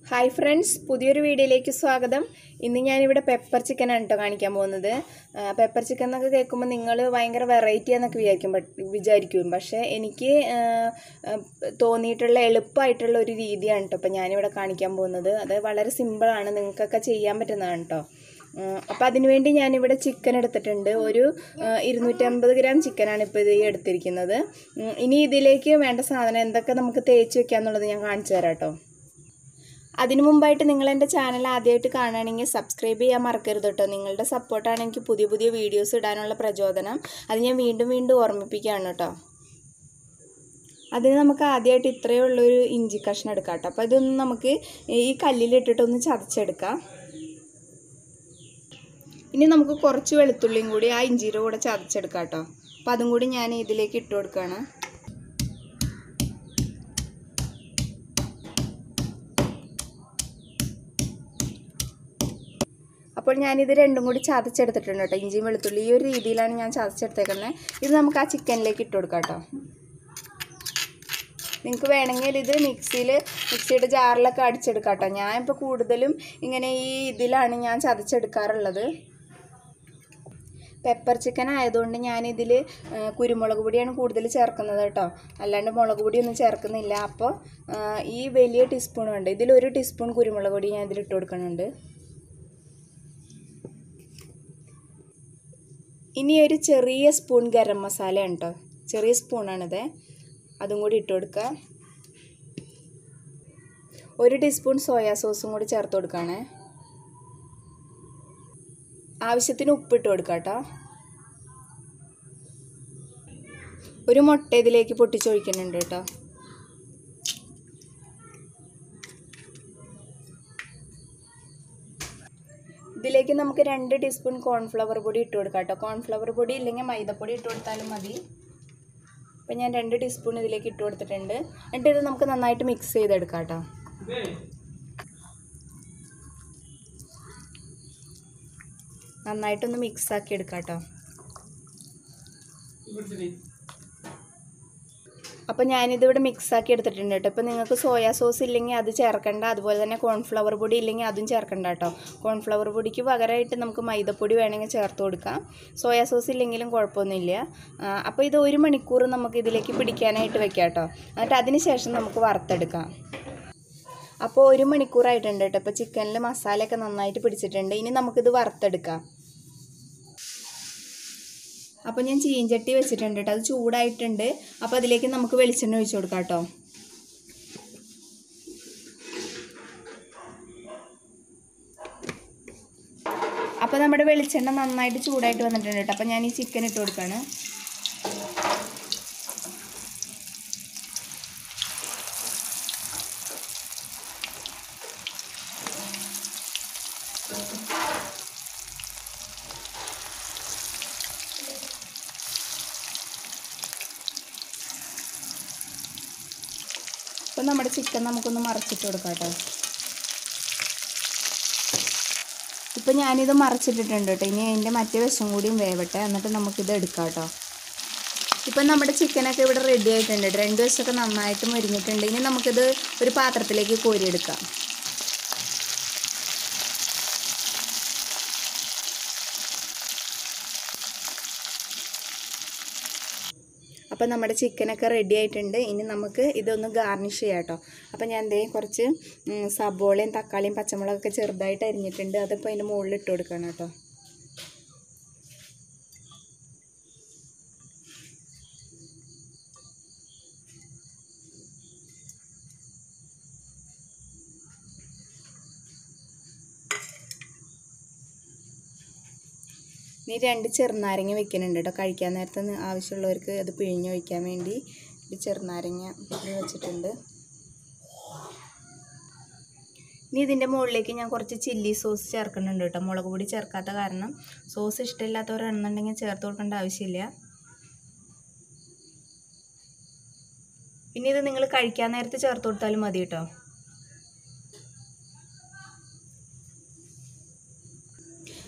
hi friends പുതിയൊരു വീഡിയോയിലേക്ക് സ്വാഗതം ഇന്ന് ഞാനിവിടെ പെപ്പർ ചിക്കനാണ് കേട്ടോ കാണിക്കാൻ പോകുന്നത് ആ, പെപ്പർ ചിക്കൻ എന്നൊക്കെ കേൾക്കുമ്പോൾ നിങ്ങൾ ഭയങ്കര വെറൈറ്റി എന്നൊക്കെ വിചാരിക്കും ബട്ട് വിചാരിക്കും പക്ഷേ എനിക്ക് ആ, ആ, തോന്നിയിട്ടുള്ള എളുപ്പമായിട്ടുള്ള ഒരു രീതിയാണ് കേട്ടോ ഇപ്പം ഞാനിവിടെ കാണിക്കാൻ പോകുന്നത് അത് വളരെ സിമ്പിളാണ് നിങ്ങൾക്കൊക്കെ ചെയ്യാൻ പറ്റുന്നതാണ് കേട്ടോ അപ്പം അതിനുവേണ്ടി ഞാനിവിടെ ചിക്കൻ എടുത്തിട്ടുണ്ട് ഒരു ആ, ഇരുന്നൂറ്റമ്പത് ഗ്രാം ചിക്കനാണ് ഇപ്പോൾ ഇത് ഈ എടുത്തിരിക്കുന്നത് ഉം, ഇനി ഇതിലേക്ക് വേണ്ട സാധനം എന്തൊക്കെ നമുക്ക് തേച്ച് വെക്കാന്നുള്ളത് ഞാൻ കാണിച്ചു തരാം കേട്ടോ അതിനു മുമ്പായിട്ട് നിങ്ങൾ എൻ്റെ ചാനൽ ആദ്യമായിട്ട് കാണുകയാണെങ്കിൽ സബ്സ്ക്രൈബ് ചെയ്യാൻ മറക്കരുത് കേട്ടോ നിങ്ങളുടെ സപ്പോർട്ടാണ് എനിക്ക് പുതിയ പുതിയ വീഡിയോസ് ഇടാനുള്ള പ്രചോദനം അത് ഞാൻ വീണ്ടും വീണ്ടും ഓർമ്മിപ്പിക്കുകയാണ് കേട്ടോ അതിന് നമുക്ക് ആദ്യമായിട്ട് ഇത്രയേ ഉള്ളൊരു ഇഞ്ചി കഷ്ണം എടുക്കാം കേട്ടോ അപ്പോൾ ഇതൊന്ന് നമുക്ക് ഈ കല്ലിലിട്ടിട്ടൊന്ന് ചതച്ചെടുക്കാം ഇനി നമുക്ക് കുറച്ച് വെളുത്തുള്ളിയും കൂടി ആ ഇഞ്ചിയുടെ കൂടെ ചതച്ചെടുക്കാം കേട്ടോ അപ്പോൾ അതും കൂടി ഞാൻ ഇതിലേക്ക് ഇട്ട് കൊടുക്കുകയാണ് അപ്പോൾ ഞാനിത് രണ്ടും കൂടി ചതച്ചെടുത്തിട്ടുണ്ട് കേട്ടോ ഇഞ്ചിയും വെളുത്തുള്ളി ഈ ഒരു രീതിയിലാണ് ഞാൻ ചതച്ചെടുത്തേക്കുന്നത് ഇത് നമുക്ക് ആ ചിക്കനിലേക്ക് ഇട്ട് കൊടുക്കാം കേട്ടോ നിങ്ങൾക്ക് വേണമെങ്കിൽ ഇത് മിക്സിയിൽ മിക്സിയുടെ ജാറിലൊക്കെ അടിച്ചെടുക്കാം കേട്ടോ ഞാൻ ഇപ്പോൾ കൂടുതലും ഇങ്ങനെ ഈ ഇതിലാണ് ഞാൻ ചതച്ചെടുക്കാറുള്ളത് പെപ്പർ ചിക്കൻ ആയതുകൊണ്ട് ഞാനിതിൽ കുരുമുളക് പൊടിയാണ് കൂടുതൽ ചേർക്കുന്നത് കേട്ടോ അല്ലാണ്ട് മുളക് പൊടിയൊന്നും ചേർക്കുന്നില്ല അപ്പോൾ ഈ വലിയ ടീസ്പൂൺ ഉണ്ട് ഇതിലൊരു ടീസ്പൂൺ കുരുമുളക് പൊടി ഞാൻ ഇതിലിട്ട് കൊടുക്കുന്നുണ്ട് ഇനി ഒരു ചെറിയ സ്പൂൺ ഗരം മസാലയാണ് കേട്ടോ ചെറിയ സ്പൂണാണിത് അതും കൂടി ഇട്ട് കൊടുക്കുക ഒരു ടീസ്പൂൺ സോയാ സോസും കൂടി ചേർത്ത് കൊടുക്കുകയാണേ ആവശ്യത്തിന് ഉപ്പിട്ട് കൊടുക്കുക കേട്ടോ ഒരു മുട്ട ഇതിലേക്ക് പൊട്ടിച്ചൊഴിക്കുന്നുണ്ട് കേട്ടോ ഇതിലേക്ക് നമുക്ക് രണ്ട് ടീസ്പൂൺ കോൺഫ്ലവർ പൊടി ഇട്ട് കൊടുക്കാം കേട്ടോ കോൺഫ്ലവർ പൊടി ഇല്ലെങ്കിൽ മൈദപ്പൊടി ഇട്ട് കൊടുത്താലും മതി അപ്പം ഞാൻ രണ്ട് ടീസ്പൂൺ ഇതിലേക്ക് ഇട്ട് കൊടുത്തിട്ടുണ്ട് എന്നിട്ട് ഇത് നമുക്ക് നന്നായിട്ട് മിക്സ് ചെയ്തെടുക്കാം കേട്ടോ നന്നായിട്ടൊന്ന് മിക്സ് ആക്കി എടുക്കാം കേട്ടോ അപ്പോൾ ഞാനിതിവിടെ മിക്സ് ആക്കി എടുത്തിട്ടുണ്ട് കേട്ടോ ഇപ്പോൾ നിങ്ങൾക്ക് സോയാ സോസ് ഇല്ലെങ്കിൽ അത് ചേർക്കണ്ട അതുപോലെ തന്നെ കോൺഫ്ലവർ പൊടി ഇല്ലെങ്കിൽ അതും ചേർക്കണ്ട കേട്ടോ കോൺഫ്ലവർ പൊടിക്ക് പകരമായിട്ട് നമുക്ക് മൈദപ്പൊടി വേണമെങ്കിൽ ചേർത്ത് കൊടുക്കാം സോയാ സോസ് ഇല്ലെങ്കിലും കുഴപ്പമൊന്നുമില്ല ആ, അപ്പോൾ ഇത് ഒരു മണിക്കൂർ നമുക്ക് ഇതിലേക്ക് പിടിക്കാനായിട്ട് വെക്കാം കേട്ടോ എന്നിട്ട് അതിന് ശേഷം നമുക്ക് വറുത്തെടുക്കാം അപ്പോൾ ഒരു മണിക്കൂറായിട്ടുണ്ട് കേട്ടോ ഇപ്പോൾ ചിക്കനിൽ മസാലയൊക്കെ നന്നായിട്ട് പിടിച്ചിട്ടുണ്ട് ഇനി നമുക്കിത് വറുത്തെടുക്കാം അപ്പോൾ ഞാൻ ചീഞ്ചട്ടി വെച്ചിട്ടുണ്ട് കേട്ടോ അത് ചൂടായിട്ടുണ്ട് അപ്പോൾ അതിലേക്ക് നമുക്ക് വെളിച്ചെണ്ണ ഒഴിച്ചു കൊടുക്കാം കേട്ടോ അപ്പോൾ നമ്മുടെ വെളിച്ചെണ്ണ നന്നായിട്ട് ചൂടായിട്ട് വന്നിട്ടുണ്ട് കേട്ടോ അപ്പോൾ ഞാൻ ഈ ചിക്കൻ ഇട്ട് കൊടുക്കുകയാണ് അപ്പോൾ നമ്മുടെ ചിക്കൻ നമുക്കൊന്ന് മറച്ചിട്ട് കൊടുക്കാം കേട്ടോ ഇപ്പം ഞാനിത് മറച്ചിട്ടിട്ടുണ്ട് കേട്ടോ ഇനി അതിൻ്റെ മറ്റേ വശം കൂടിയും വേവട്ടെ എന്നിട്ട് നമുക്കിത് എടുക്കാം കേട്ടോ ഇപ്പം നമ്മുടെ ചിക്കനൊക്കെ ഇവിടെ റെഡി ആയിട്ടുണ്ട് രണ്ട് വശമൊക്കെ നന്നായിട്ട് മുരിഞ്ഞിട്ടുണ്ട് ഇനി നമുക്കിത് ഒരു പാത്രത്തിലേക്ക് കോരിയെടുക്കാം അപ്പം നമ്മുടെ ചിക്കനൊക്കെ റെഡി ആയിട്ടുണ്ട് ഇനി നമുക്ക് ഇതൊന്ന് ഗാർണിഷ് ചെയ്യാം കേട്ടോ അപ്പം ഞാൻ എന്തേ കുറച്ച് ഉം, സബോളയും തക്കാളിയും പച്ചമുളകൊക്കെ ചെറുതായിട്ട് അരിഞ്ഞിട്ടുണ്ട് അതിപ്പോൾ അതിൻ്റെ മുകളിൽ ഇട്ട് കൊടുക്കണം കേട്ടോ ഇനി രണ്ട് ചെറുനാരങ്ങ വെക്കുന്നുണ്ട് കേട്ടോ കഴിക്കാൻ നേരത്തെ നി- ആവശ്യമുള്ളവർക്ക് അത് പിഴിഞ്ഞ് ഒഴിക്കാൻ വേണ്ടി ഒരു ചെറുനാരങ്ങ ഇത് വെച്ചിട്ടുണ്ട് ഇനി ഇതിൻ്റെ മുകളിലേക്ക് ഞാൻ കുറച്ച് ചില്ലി സോസ് ചേർക്കുന്നുണ്ട് കേട്ടോ മുളക് പൊടി ചേർക്കാത്ത കാരണം സോസ് ഇഷ്ടമില്ലാത്തവരാണെന്നുണ്ടെങ്കിൽ ചേർത്ത് കൊടുക്കേണ്ട ആവശ്യമില്ല പിന്നെ ഇത് നിങ്ങൾ കഴിക്കാൻ നേരത്തെ ചേർത്ത് കൊടുത്താലും മതി കേട്ടോ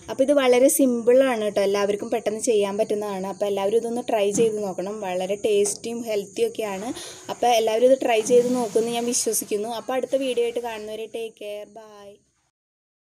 അപ്പോൾ ഇത് വളരെ സിമ്പിളാണ് കേട്ടോ എല്ലാവർക്കും പെട്ടെന്ന് ചെയ്യാൻ പറ്റുന്നതാണ് അപ്പോൾ എല്ലാവരും ഇതൊന്ന് ട്രൈ ചെയ്ത് നോക്കണം വളരെ ടേസ്റ്റിയും ഹെൽത്തിയും ഒക്കെയാണ് അപ്പോൾ എല്ലാവരും ഇത് ട്രൈ ചെയ്ത് നോക്കുമെന്ന് ഞാൻ വിശ്വസിക്കുന്നു അപ്പോൾ അടുത്ത വീഡിയോ ആയിട്ട് കാണുന്നവരെ ടേക്ക് കെയർ ബൈ